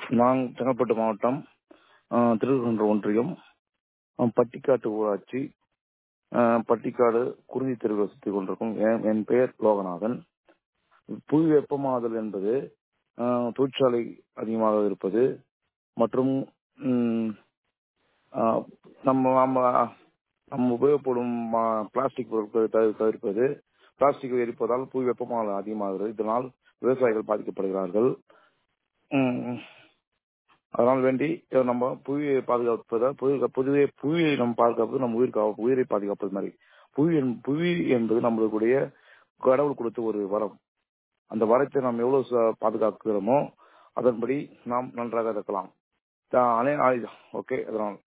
நான் செங்கல்பட்டு மாவட்டம் அஹ், திருக்குறள் ஒன்றியம் அஹ், பட்டிக்காட்டு ஊராட்சி அஹ், பட்டிக்காடு குருதி தெருவில் சுற்றி கொண்டிருக்கும் என் என் பெயர் லோகநாதன் புவி வெப்பமாதல் என்பது அஹ், தொழிற்சாலை அதிகமாக இருப்பது மற்றும் ம், அஹ், நம்ம நம்ம நம்ம உபயோகப்படும் அஹ், பிளாஸ்டிக் பொருட்களை தவிர- தவிர்ப்பது பிளாஸ்டிக் எரிப்பதால் புவி வெப்பமாதல் அதிகமாகிறது இதனால் விவசாயிகள் பாதிக்கப்படுகிறார்கள் ம், அதனால் வேண்டி அஹ், நம்ம புவியை பாதுகாப்பதா புவி புதுவே புவியை நம்ம பாதுகாப்பது நம்ம உயிர் கா- உயிரை பாதுகாப்பது மாதிரி புவி என்- புவி என்பது நம்மளுடைய கடவுள் கொடுத்த ஒரு வரம் அந்த வரத்தை நாம் எவ்வளவு ச- பாதுகாக்கிறோமோ அதன்படி நாம் நன்றாக இருக்கலாம் ஓகே அதனால்